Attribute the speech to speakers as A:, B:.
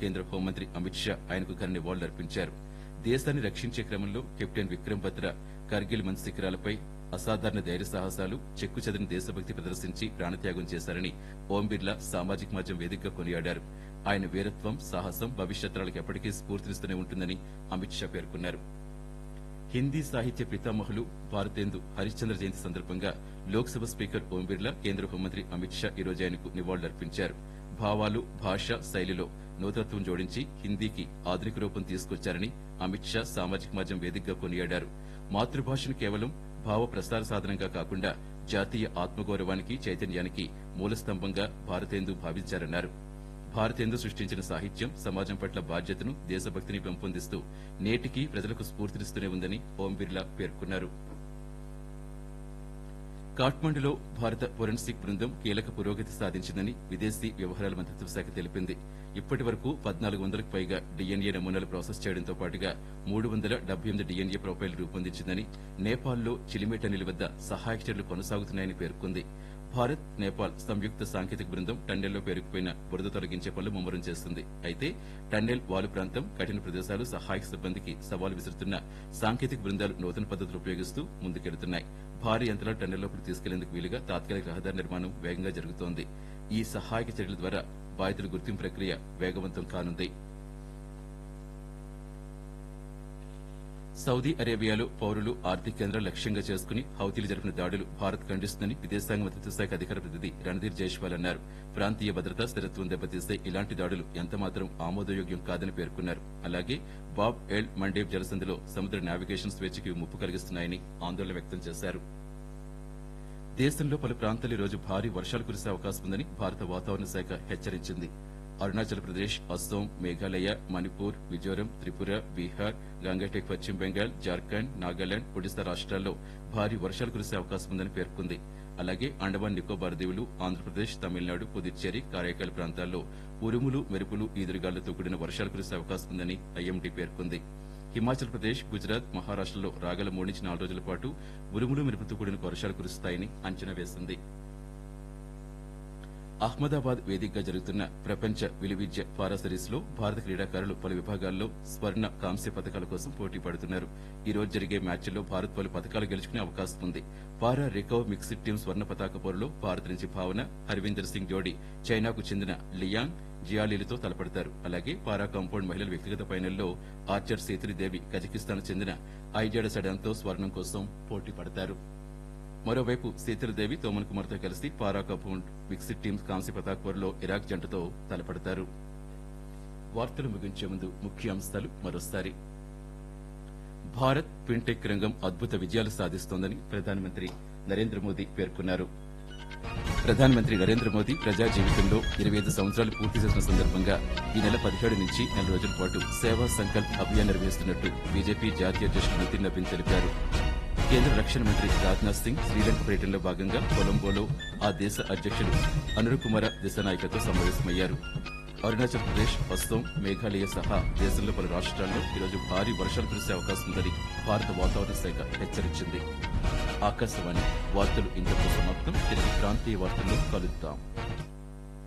A: కేంద్ర హోంమంత్రి అమిత్ షా ఆయనకు ఘన నివాళులర్పించారు దేశాన్ని రక్షించే క్రమంలో కెప్టెన్ విక్రమ్ బత్రా కార్గిల్ మంచి శిఖరాలపై అసాధారణ ధైర్య సాహసాలు చెక్కు చెదిరిన దేశభక్తి ప్రదర్శించి ప్రాణత్యాగం చేశారని ఓం బిర్లా సామాజిక మాధ్యమం వేదికగా కొనియాడారు ఆయన వీరత్వం సాహసం భవిష్యత్ తరాలకు ఎప్పటికీ స్ఫూర్తినిస్తూనే ఉంటుందని అమిత్ షా పేర్కొన్నారు హిందీ సాహిత్య పితామహులు భారతేందు హరిశ్చంద్ర జయంతి సందర్భంగా లోక్సభ స్పీకర్ ఓం బిర్లా కేంద్ర హోంమంత్రి అమిత్ షా ఈ రోజు ఆయనకు నివాళులర్పించారు భావాలు భాష శైలిలో నూతనత్వం జోడించి హిందీకి ఆధునిక రూపం తీసుకొచ్చారని అమిత్ షా సామాజిక మాధ్యమం వేదికగా కొనియాడారు మాతృభాషను కేవలం భావ ప్రసార సాధనంగా కాకుండా జాతీయ ఆత్మగౌరవానికి చైతన్యానికి మూలస్తంభంగా భారతేందు భావించారన్నారు భారతేందు సృష్టించిన సాహిత్యం సమాజం పట్ల బాధ్యతను దేశభక్తిని పెంపొందిస్తూ నేటికి ప్రజలకు స్ఫూర్తినిస్తూనే ఉందని ఓం బిర్లా పేర్కొన్నారు కాఠ్మండులో భారత ఫోరెన్సిక్ బృందం కీలక పురోగతి సాధించిందని విదేశీ వ్యవహారాల మంత్రిత్వ శాఖ తెలిపింది ఇప్పటి వరకు పద్నాలుగు వందలకు పైగా డిఎన్ఏ నమూనాలు ప్రాసెస్ చేయడంతో పాటుగా మూడు వందల డెబ్బై ఎనిమిది డిఎన్ఏ ప్రొఫైల్ రూపొందించిందని నేపాల్లో చిలిమేటనిల వద్ద సహాయక చర్యలు కొనసాగుతున్నాయని పేర్కొంది భారత్ నేపాల్ సంయుక్త సాంకేతిక బృందం టన్నెల్లో పేరుకుపోయిన బురద తొలగించే పనులు ముమ్మరం చేస్తుంది అయితే టన్నెల్ వాలు ప్రాంతం కఠిన ప్రదేశాలు సహాయక సిబ్బందికి సవాలు విసురుతున్న సాంకేతిక బృందాలు నూతన పద్ధతులు ఉపయోగిస్తూ ముందుకెడుతున్నాయి భారీ యంత్రాలు టన్నెల్లోకి తీసుకెళ్లేందుకు వీలుగా తాత్కాలిక రహదారి నిర్మాణం వేగంగా జరుగుతోంది ఈ సహాయక చర్యల ద్వారా బాధితుల గుర్తింపు ప్రక్రియ వేగవంతం కానుంది సౌదీ అరేబియాలో పౌరులు ఆర్థిక కేంద్రాలు లక్ష్యంగా చేసుకుని హౌతీలు జరిపిన దాడులు భారత్ ఖండిస్తుందని విదేశాంగ మంత్రిత్వ శాఖ అధికార ప్రతినిధి రణధీర్ జైష్వాల్ అన్నారు ప్రాంతీయ భద్రత స్థిరత్వం దెబ్బతీస్తే ఇలాంటి దాడులు ఎంతమాత్రం ఆమోదయోగ్యం కాదని పేర్కొన్నారు అలాగే బాబ్ ఎల్ మండేబ్ జలసంధిలో సముద్ర నావిగేషన్ స్వేచ్ఛకి ముప్పు కలిగిస్తున్నాయని ఆందోళన వ్యక్తం చేశారు దేశంలో పలు ప్రాంతాలు ఈ రోజు భారీ వర్షాలు కురిసే అవకాశం ఉందని భారత వాతావరణ శాఖ హెచ్చరించింది అరుణాచల్ ప్రదేశ్ అస్సోం మేఘాలయ మణిపూర్ మిజోరం త్రిపుర బీహార్ గంగటెక్ పశ్చిమ బెంగాల్ జార్ఖండ్ నాగాలాండ్ ఒడిశా రాష్ట్రాల్లో భారీ వర్షాలు కురిసే అవకాశం ఉందని పేర్కొంది అలాగే అండమాన్ నికోబార్ దీవులు ఆంధ్రప్రదేశ్ తమిళనాడు పుదుచ్చేరి కారైకాల్ ప్రాంతాల్లో ఉరుములు మెరుపులు ఈదురుగాలులతో కూడిన వర్షాలు కురిసే అవకాశం ఉందని ఐఎండీ పేర్కొంది హిమాచల్ ప్రదేశ్ గుజరాత్ మహారాష్టలో రాగల మూడు నుంచి నాలుగు రోజుల పాటు ఉరుములు మెరుపుతో కూడిన వర్షాలు కురుస్తాయని అంచనా వేసింది అహ్మదాబాద్ వేదికగా జరుగుతున్న ప్రపంచ విలువిద్య పారా సిరీస్ లో భారత క్రీడాకారులు పలు విభాగాల్లో స్వర్ణ కాంస్య పథకాల కోసం పోటీ పడుతున్నారు ఈ రోజు జరిగే మ్యాచ్ల్లో భారత్ పలు పథకాలు గెలుచుకునే అవకాశం ఉంది పారా రికవ్ మిక్స్డ్ టీం స్వర్ణ పతాక పోరులో భారత్ నుంచి భావన హర్వీందర్ సింగ్ జోడీ చైనాకు చెందిన లియాంగ్ జియాలీలతో తలపడతారు అలాగే పారా కాంపౌండ్ మహిళల వ్యక్తిగత ఫైనల్లో ఆర్చర్ సేతురిదేవి కజకిస్తాన్ చెందిన ఐజాడ సడాన్తో స్వర్ణం కోసం పోటీ పడతారు మరోవైపు సీతలదేవి తోమన్ కుమార్తో కలిసి పారా కపూండ్ మిక్స్డ్ టీమ్ కాంస్య పతాక్ పోరులో ఇరాక్ జంటతో తలపడతారు వార్తలు ముగించే ముందు ముఖ్యాంశాలు మరోసారి భారత్ ఫిన్టెక్ రంగం అద్భుత విజయాలు సాధిస్తోందని ప్రధానమంత్రి నరేంద్ర మోదీ పేర్కొన్నారు ప్రధానమంత్రి నరేంద్ర మోదీ ప్రజా జీవితంలో ఇరవై ఐదు సంవత్సరాలు పూర్తి చేసిన సందర్భంగా ఈ నెల పదిహేడు నుంచి నెల రోజుల పాటు సేవా సంకల్ప్ అభియాన్ నిర్వహిస్తున్నట్టు బీజేపీ జాతీయ అధ్యక్షుడు నితిన్ నవీన్ తెలిపారు కేంద్ర రక్షణ మంత్రి రాజ్నాథ్ సింగ్ శ్రీలంక పర్యటనలో భాగంగా కొలంబోలో ఆ దేశ అధ్యక్షుడు అనురు కుమార దిశనాయకతో సమావేశమయ్యారు అరుణాచల్ ప్రదేశ్ అస్సోం మేఘాలయ సహా దేశంలో పలు రాష్ట్రాల్లో ఈరోజు భారీ వర్షాలు కురిసే అవకాశం ఉందని భారత వాతావరణ శాఖ హెచ్చరించింది ఆకాశవాణి వార్తలు ఇంతకు సమాప్తం తిరిగి ప్రాంతీయ వార్తల్లో కలుద్దాం